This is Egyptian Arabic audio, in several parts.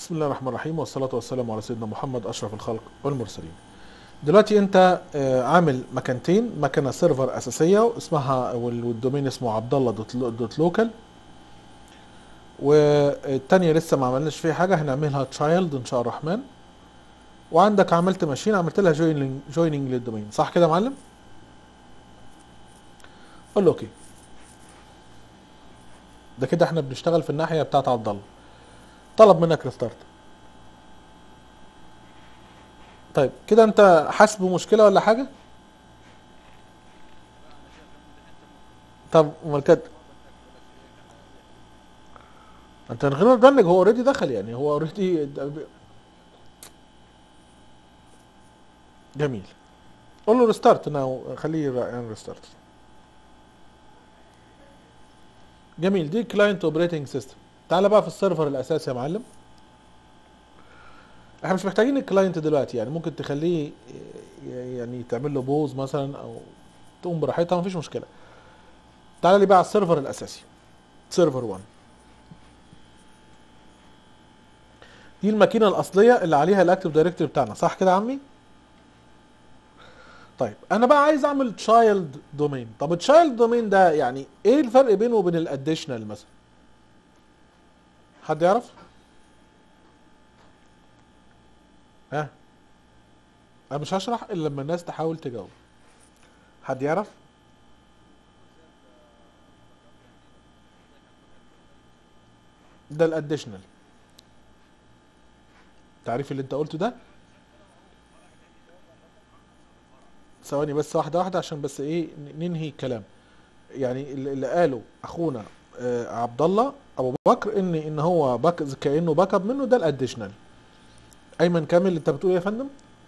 بسم الله الرحمن الرحيم والصلاة والسلام على سيدنا محمد أشرف الخلق والمرسلين دلوقتي أنت آه، عامل مكانتين مكنة سيرفر أساسية اسمها وال- والدومين اسمه عبد الله دوت لو- دوت لوكال والتانية لسه ما عملناش فيها حاجة هنعملها تشايلد إن شاء الرحمن وعندك عملت ماشين عملت لها جويننج جويننج للدومين صح كده يا معلم؟ قول له اوكي ده كده احنا بنشتغل في الناحية بتاعت عبد الله طلب منك ريستارت طيب كده انت حاسس بمشكلة ولا حاجة؟ طب امال كده انت من غير ما تبلغ هو اوريدي دخل يعني هو اوريدي جميل قول له ريستارت ناو خليه يعمل ريستارت جميل دي كلاينت اوبريتنج سيستم تعال بقى في السيرفر الاساسي يا معلم احنا مش محتاجين الكلاينت دلوقتي يعني ممكن تخليه ي- يعني تعمل له بوز مثلا او تقوم براحتها مفيش مشكله تعال لي بقى على السيرفر الاساسي سيرفر 1 دي الماكينه الاصليه اللي عليها الاكتف دايركتوري بتاعنا صح كده يا عمي طيب انا بقى عايز اعمل تشايلد دومين طب التشايلد دومين ده يعني ايه الفرق بينه وبين الاديشنال مثلا حد يعرف ها انا مش هشرح الا لما الناس تحاول تجاوب حد يعرف ده الاديشنال تعريف اللي انت قلته ده ثواني بس واحده واحده عشان بس ايه ننهي الكلام يعني اللي اللي قاله اخونا آه، عبد الله ابو بكر ان ان هو باك كانه باك اب منه ده الاديشنال ايمن كامل انت بتقول ايه يا فندم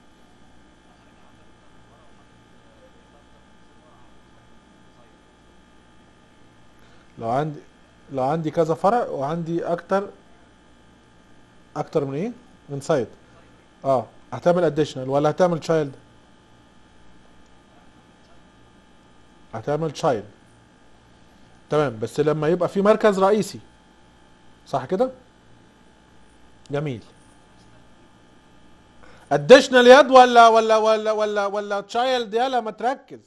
لو عندي لو عندي كذا فرع وعندي اكتر اكتر من ايه من سايت اه هتعمل اديشنال ولا هتعمل تشايلد هتعمل تشايلد تمام بس لما يبقى في مركز رئيسي صح كده جميل اديشنال يد ولا ولا ولا ولا ولا تشايلد يلا ما تركز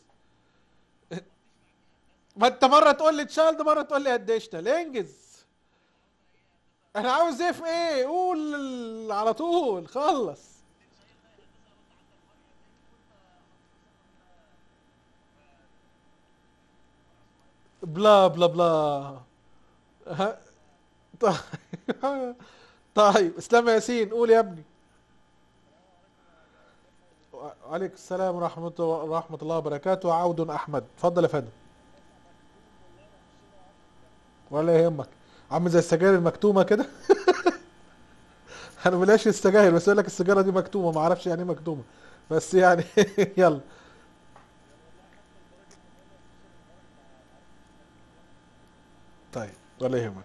ما انت مره تقول لي تشايلد مره تقول لي اديشنال انجز انا عاوز ايه في ايه قول على طول خلص بلا بلا بلا ها طيب طيب اسلام ياسين قول يا ابني وعليك السلام ورحمة ورحمة الله وبركاته عود أحمد اتفضل يا فندم ولا يهمك عامل زي السجاير المكتومة كده انا بلاش السجاير بس يقول لك السيجارة دي مكتومة ما اعرفش يعني ايه مكتومة بس يعني يلا طيب ولا يهمك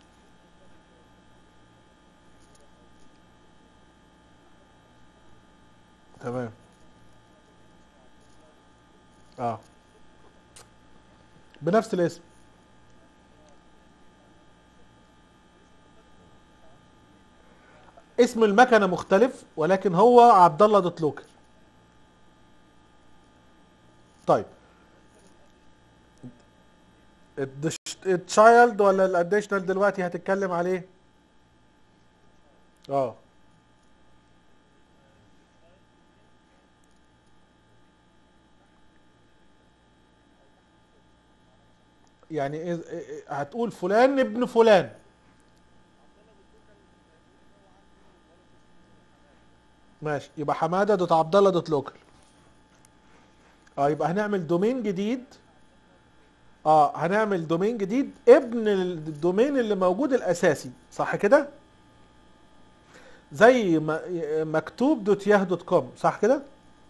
تمام اه بنفس الاسم اسم المكنه مختلف ولكن هو عبد الله دوت لوكال طيب التشايلد ولا الاديشنال دلوقتي هتتكلم عليه اه يعني إيه إيه- إيه- هتقول فلان ابن فلان ماشي يبقى حماده دوت عبد الله دوت لوكال اه يبقى هنعمل دومين جديد اه هنعمل دومين جديد ابن الدومين اللي موجود الاساسي صح كده زي ما مكتوب دوت ياه دوت كوم صح كده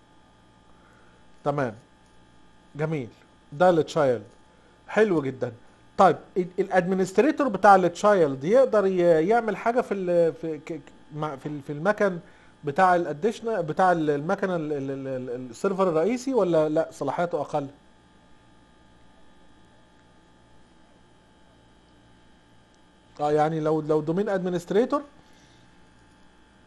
تمام جميل ده التشايلد حلو جدا طيب الادمنستريتور بتاع التشايلد يقدر ي- يعمل حاجه في ال في ك- ك- مع- في ال- في المكن بتاع الاديشنال بتاع ال- المكنه ال- ال- ال- ال- السيرفر الرئيسي ولا لا صلاحياته اقل اه يعني لو لو دومين ادمنستريتور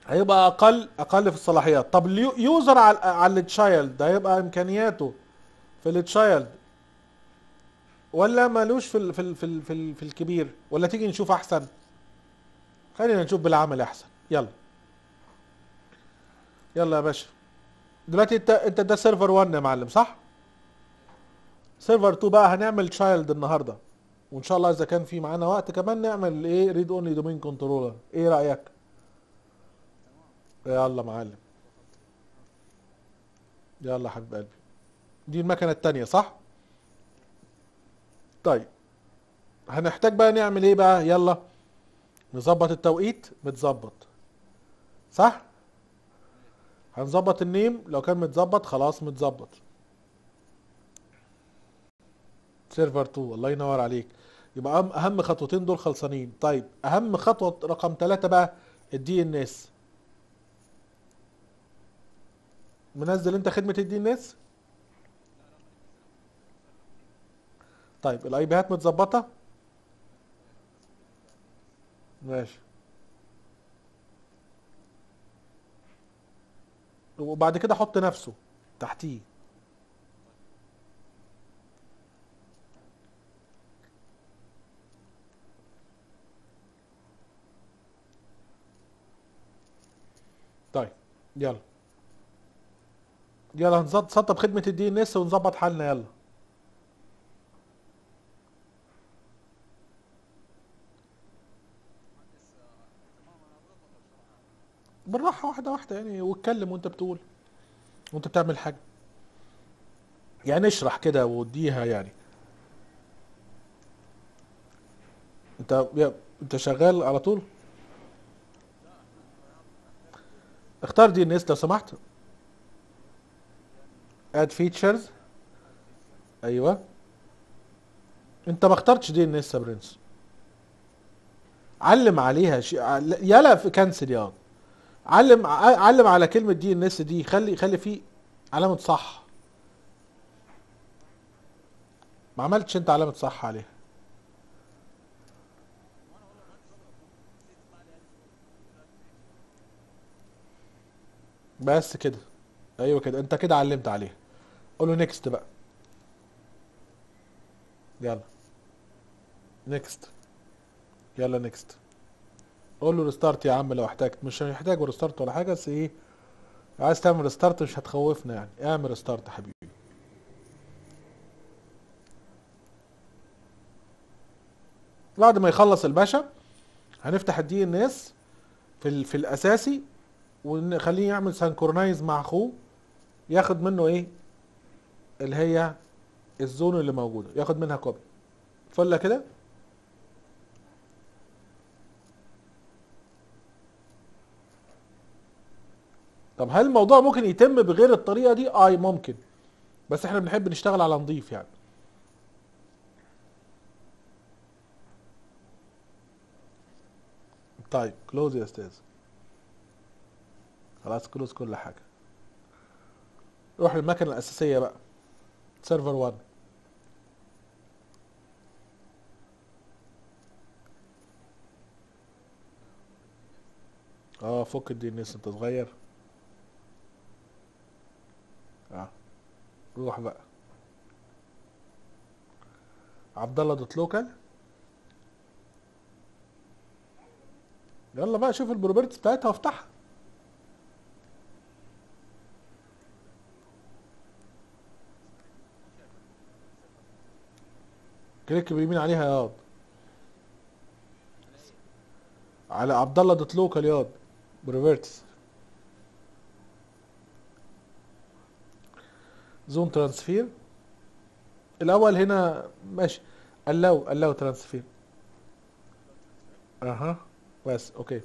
هيبقى اقل اقل في الصلاحيات طب اليوزر على على التشايلد ده هيبقى امكانياته في التشايلد ولا مالوش في ال في ال في ال في, ال في الكبير ولا تيجي نشوف احسن خلينا نشوف بالعمل احسن يلا يلا يا باشا دلوقتي انت انت ده سيرفر 1 يا معلم صح سيرفر 2 بقى هنعمل تشايلد النهارده وان شاء الله اذا كان في معانا وقت كمان نعمل ايه ريد اونلي دومين كنترولر ايه رايك يلا معلم يلا حبيب قلبي دي المكنه التانية صح طيب هنحتاج بقى نعمل ايه بقى يلا نظبط التوقيت متظبط صح هنظبط النيم لو كان متظبط خلاص متظبط سيرفر 2 الله ينور عليك يبقى أهم- اهم خطوتين دول خلصانين طيب اهم خطوه رقم ثلاثة بقى الدي ان اس منزل انت خدمه الدي ان اس طيب الاي بيهات متظبطه ماشي وبعد كده حط نفسه تحتيه طيب يلا يلا هنسطب خدمة الدي ان اس ونظبط حالنا يلا بالراحة واحدة واحدة يعني واتكلم وانت بتقول وانت بتعمل حاجة يعني اشرح كده واديها يعني انت يا انت شغال على طول اختار دي ان اس لو سمحت اد فيتشرز ايوه انت ما اخترتش دي ان اس يا برنس علم عليها شيء يلا في كنسل يا علم ع- علم على كلمة دي ان اس دي خلي خلي فيه علامة صح ما عملتش انت علامة صح عليها بس كده ايوه كده انت كده علمت عليها قول له نيكست بقى يلا نيكست يلا نيكست قول له ريستارت يا عم لو احتجت مش هيحتاج ريستارت ولا حاجه بس ايه عايز تعمل ريستارت مش هتخوفنا يعني اعمل ريستارت يا حبيبي بعد ما يخلص الباشا هنفتح الدي ان اس في ال في الاساسي ونخليه يعمل سانكرونايز مع اخوه ياخد منه ايه اللي هي الزون اللي موجوده ياخد منها كوبي فله كده طب هل الموضوع ممكن يتم بغير الطريقه دي اي ممكن بس احنا بنحب نشتغل على نظيف يعني طيب كلوز يا استاذ خلاص كلوز كل حاجه روح للمكنه الاساسيه بقى سيرفر 1 اه فك الدي ان اس انت صغير اه روح بقى عبد الله دوت لوكال يلا بقى شوف البروبرتيز بتاعتها وافتحها كليك باليمين عليها ياض على عبد الله دوت لوكال ياض بروبرتيز زون ترانسفير الاول هنا ماشي allow allow ترانسفير اها بس اوكي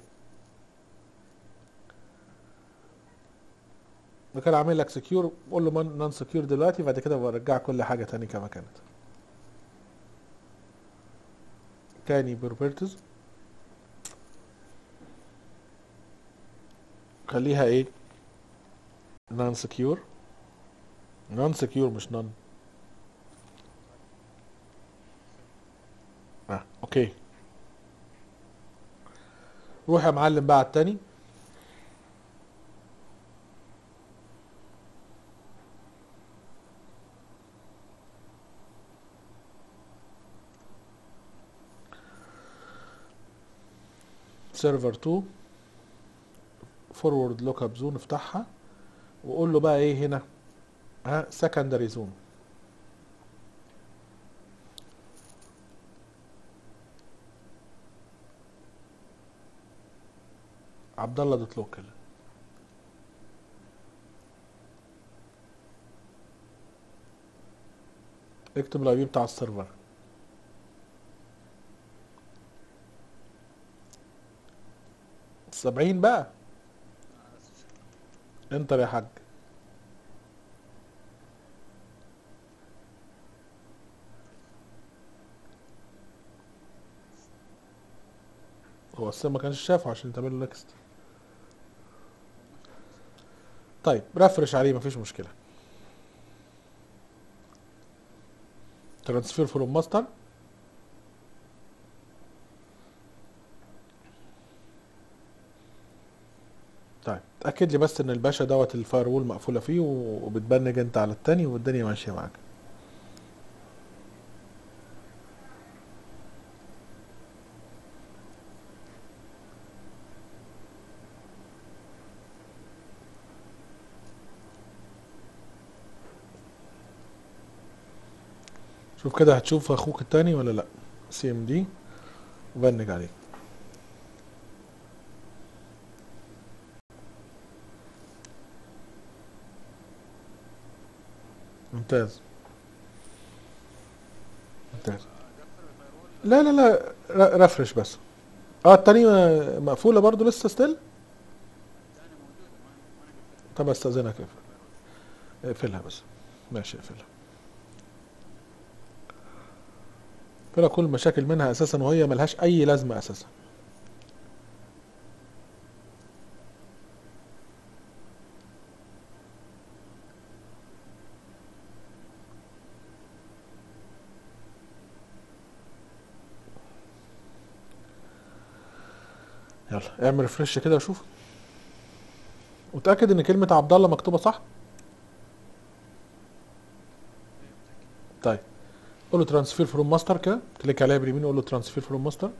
ده كان عامل لك سكيور قول له نون سكيور دلوقتي بعد كده برجع كل حاجه تاني كما كانت تاني بروبرتيز خليها ايه نون سكيور نون سكيور مش نون اه اوكي روح يا معلم بقى على التاني سيرفر 2 فورورد لوك اب زون افتحها وقول له بقى ايه هنا ها سكندري زون عبد الله دوت لوكال اكتب الاي بي بتاع السيرفر سبعين بقى انتر يا حاج هو السيم ما كانش شافه عشان تعمل له نكست طيب رفرش عليه مفيش مشكلة ترانسفير فروم ماستر طيب اتأكد لي بس ان الباشا دوت الفاير وول مقفولة فيه وبتبنج انت على التاني والدنيا ماشية معاك شوف كده هتشوف اخوك التاني ولا لا سي ام دي وبنج عليه ممتاز ممتاز لا لا لا ر- رفرش بس اه التانية مقفولة برضو لسه ستيل طب استاذنك اقفل اقفلها بس ماشي اقفلها اقفلها كل المشاكل منها اساسا وهي ملهاش اي لازمة اساسا يلا اعمل ريفرش كده وشوف وتأكد ان كلمة عبد الله مكتوبة صح طيب قول له ترانسفير فروم ماستر كده كليك عليها باليمين وقول له ترانسفير فروم ماستر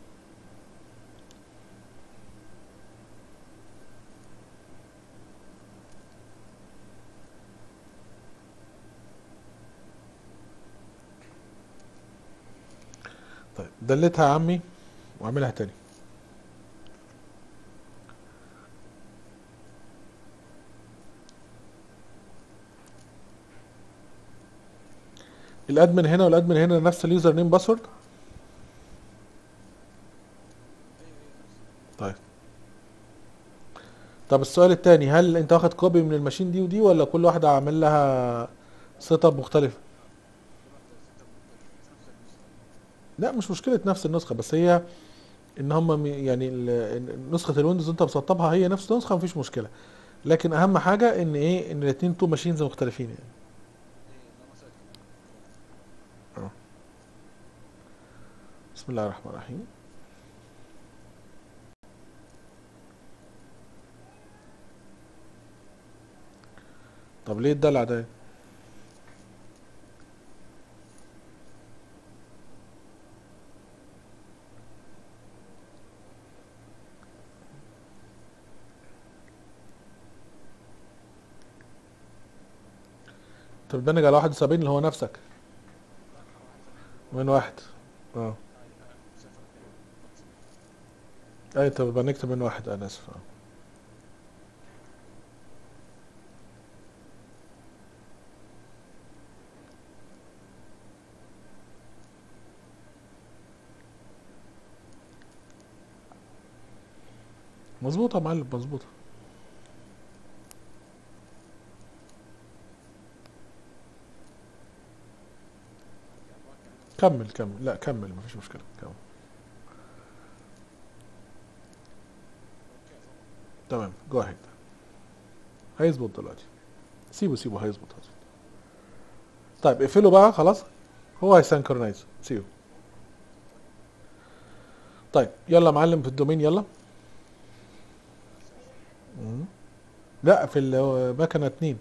طيب دلتها يا عمي واعملها تاني الادمن هنا والادمن هنا نفس اليوزر نيم باسورد طيب طب السؤال التاني هل انت واخد كوبي من الماشين دي ودي ولا كل واحدة عامل لها سيت اب مختلف لا مش مشكلة نفس النسخة بس هي ان هم م- يعني ال- نسخة الويندوز انت مسطبها هي نفس النسخة مفيش مشكلة لكن اهم حاجة ان ايه ان الاتنين تو ماشينز مختلفين يعني اه. بسم الله الرحمن الرحيم طب ليه الدلع ده انت بتبنج على 71 اللي هو نفسك من واحد اه اي انت بنكتب من واحد انا اسف اه. مظبوطة يا معلم مظبوطة كمل كمل لا كمل مفيش مشكلة كمل تمام جو اهيد هيظبط دلوقتي سيبه سيبه هيظبط هيظبط طيب اقفله بقى خلاص هو هيسنكرونايز سيبه طيب يلا يا معلم في الدومين يلا مم. لا في المكنة اتنين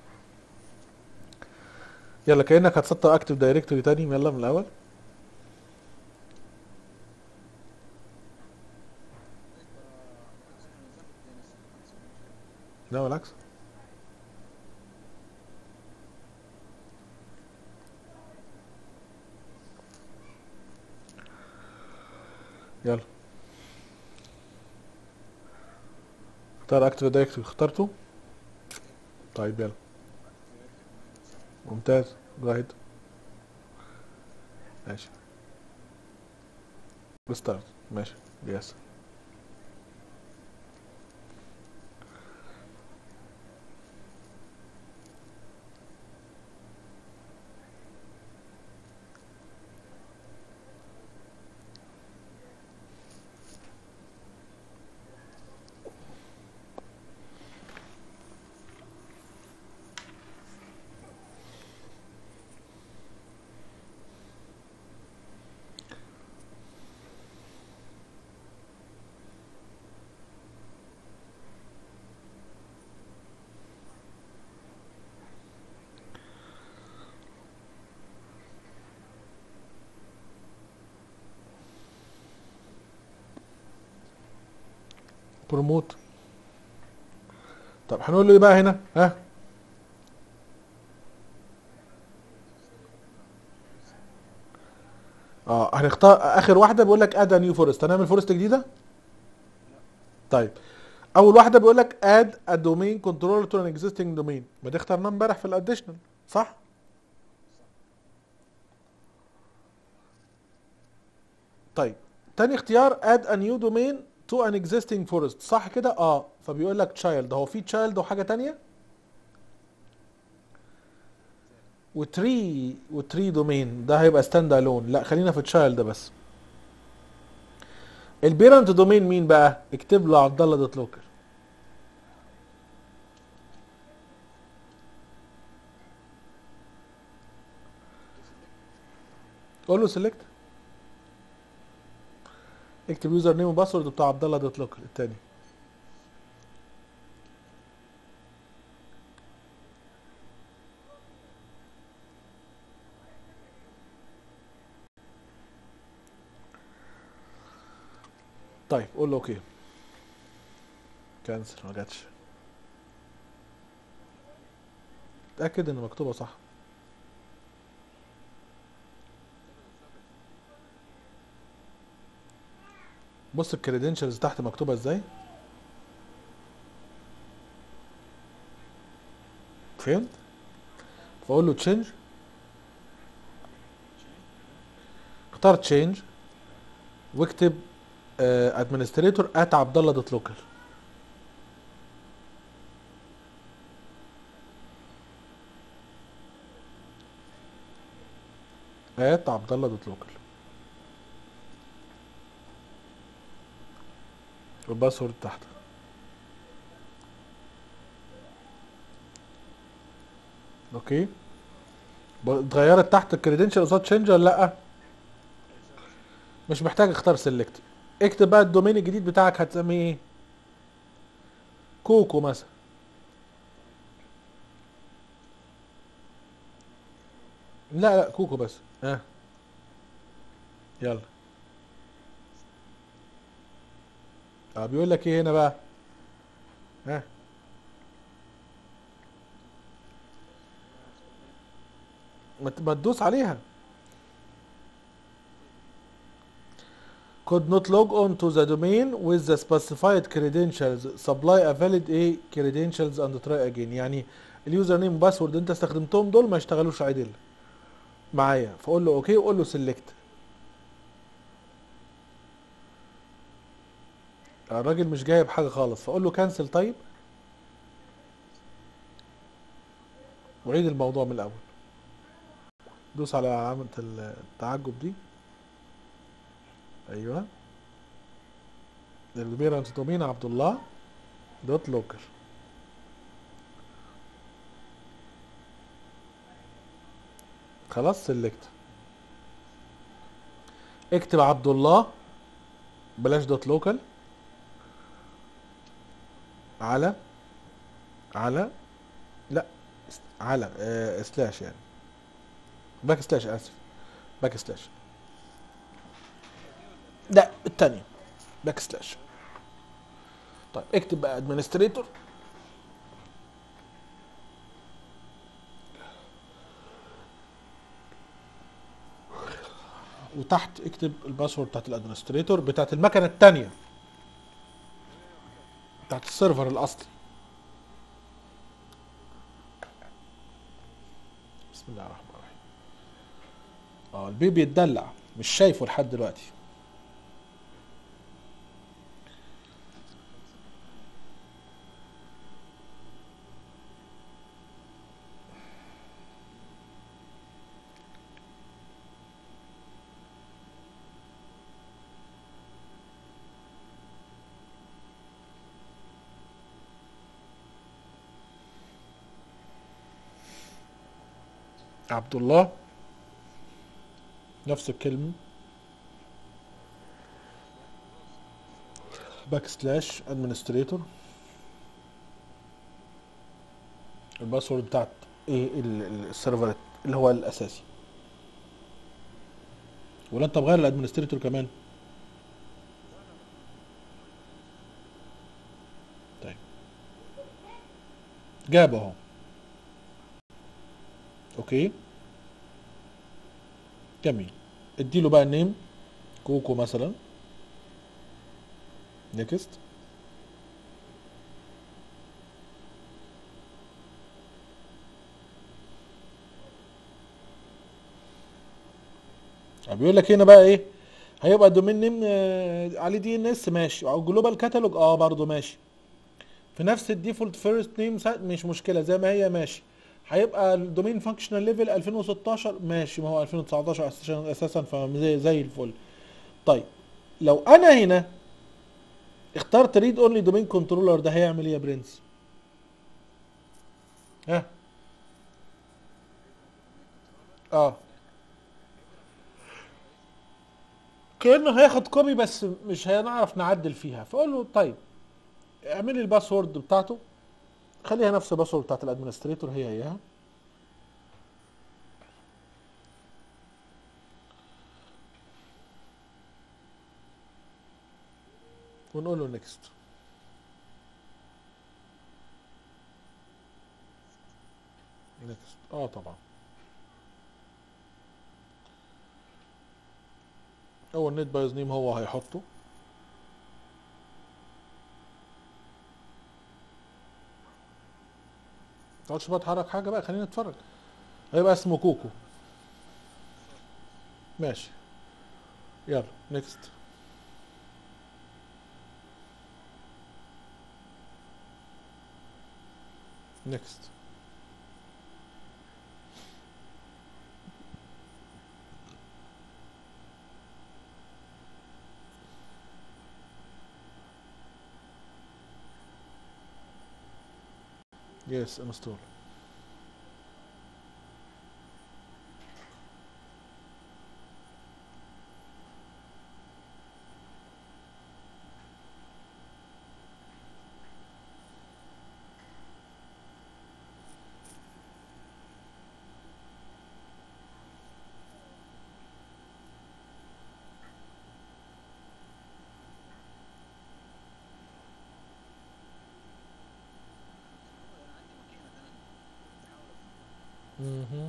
يلا كأنك هتسطب اكتف دايركتوري تاني يلا من الاول لا بالعكس يلا اختار اكتف دايركتوري اخترته طيب يلا ممتاز جاهد ماشي ريستارت ماشي يس بروموت طب هنقول له ايه بقى هنا ها اه هنختار اخر واحده بيقول لك اد نيو فورست هنعمل فورست جديده طيب اول واحده بيقول لك اد ا دومين كنترول تو ان اكزيستنج دومين ما دي اخترناها امبارح في الاديشنال صح طيب تاني اختيار اد ا نيو دومين تو ان اكزيستنج فورست صح كده اه فبيقول لك تشايلد هو في تشايلد وحاجه تانية وتري وتري دومين ده هيبقى ستاند الون لا خلينا في تشايلد بس البيرنت دومين مين بقى اكتب له عبد الله دوت لوكر قول له سيلكت اكتب يوزر نيم وباسورد بتاع عبد الله دوت لوكر التاني طيب قول له اوكي كانسل ما جاتش اتاكد ان مكتوبه صح بص الكريدنشالز تحت مكتوبه ازاي فهمت فاقول له تشينج اختار تشينج واكتب ادمنستريتور ات عبد الله دوت لوكر ات عبد الله دوت لوكر والباسورد تحت اوكي ب- اتغيرت تحت الكريدنشال قصاد تشينج ولا لا مش محتاج اختار سيلكت اكتب بقى الدومين الجديد بتاعك هتسميه ايه كوكو مثلا لا لا كوكو بس ها يلا اه بيقول لك ايه هنا بقى ها ما ت- ما تدوس عليها could not log on to the domain with the specified credentials supply a valid a credentials and try again يعني اليوزر نيم باسورد انت استخدمتهم دول ما اشتغلوش عدل معايا فاقول له اوكي وقول له سيلكت الراجل مش جايب حاجه خالص فاقول له كانسل طيب وعيد الموضوع من الاول دوس على علامه التعجب دي ايوه البيرنت دومين عبد الله دوت لوكر خلاص سلكت اكتب عبد الله بلاش دوت لوكال على على لا است- على آه سلاش يعني باك سلاش اسف باك سلاش لا الثانية باك سلاش طيب اكتب بقى ادمنستريتور وتحت اكتب الباسورد بتاعت الادمنستريتور بتاعت المكنه الثانيه بتاعت السيرفر الاصلي بسم الله الرحمن الرحيم اه البيبي يتدلع مش شايفه لحد دلوقتي عبد الله نفس الكلمة باك سلاش ادمنستريتور الباسورد بتاعت ايه ال- ال- السيرفر اللي هو الاساسي ولا انت مغير الادمنستريتور كمان طيب جاب اهو اوكي جميل اديله بقى النيم كوكو مثلا نيكست بيقول لك هنا بقى ايه هيبقى الدومين نيم آه، عليه دي ان اس ماشي او جلوبال كاتالوج اه برضه ماشي في نفس الديفولت فيرست نيم مش مشكله زي ما هي ماشي هيبقى الدومين فانكشنال ليفل 2016 ماشي ما هو 2019 اساسا اساسا فزي زي الفل طيب لو انا هنا اخترت ريد اونلي دومين كنترولر ده هيعمل ايه يا برنس ها اه كانه هياخد كوبي بس مش هنعرف نعدل فيها فاقول له طيب اعمل لي الباسورد بتاعته خليها نفس الباسورد بتاعت الادمنستريتور هي هيها ونقول له نيكست نيكست اه طبعا هو النت بايز نيم هو هيحطه تقعدش بقى تحرك حاجه بقى خلينا نتفرج هيبقى اسمه كوكو ماشي يلا نيكست نيكست Yes, install. Mhm.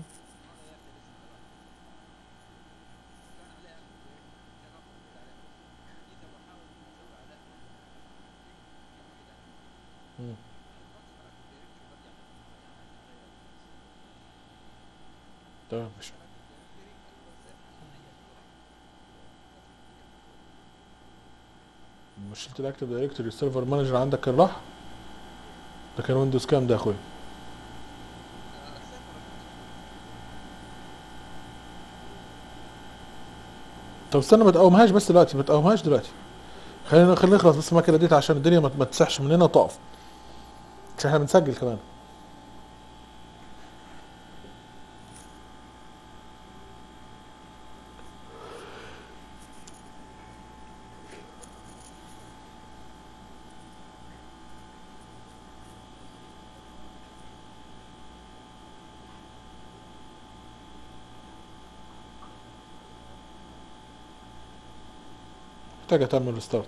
مم. تمام مش مش شلت الاكتف دايركتوري السيرفر مانجر عندك كان راح ده كان ويندوز كام ده يا اخويا طب استنى ما تقومهاش بس دلوقتي ما تقومهاش دلوقتي خلينا خلينا نخلص بس المكنه دي عشان الدنيا ما ما تسحش مننا وتقف عشان احنا بنسجل كمان محتاجة تعمل ريستارت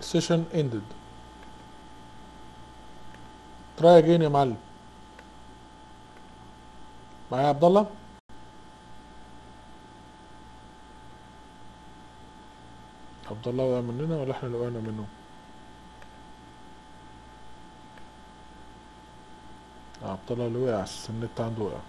session ended try again يا معلم معايا يا عبد الله عبد الله وقع مننا ولا احنا اللي وقعنا منه آه، عبد الله اللي وقع أساس النت عنده وقع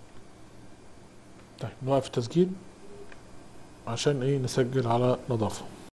طيب نوقف التسجيل عشان ايه نسجل على نظافة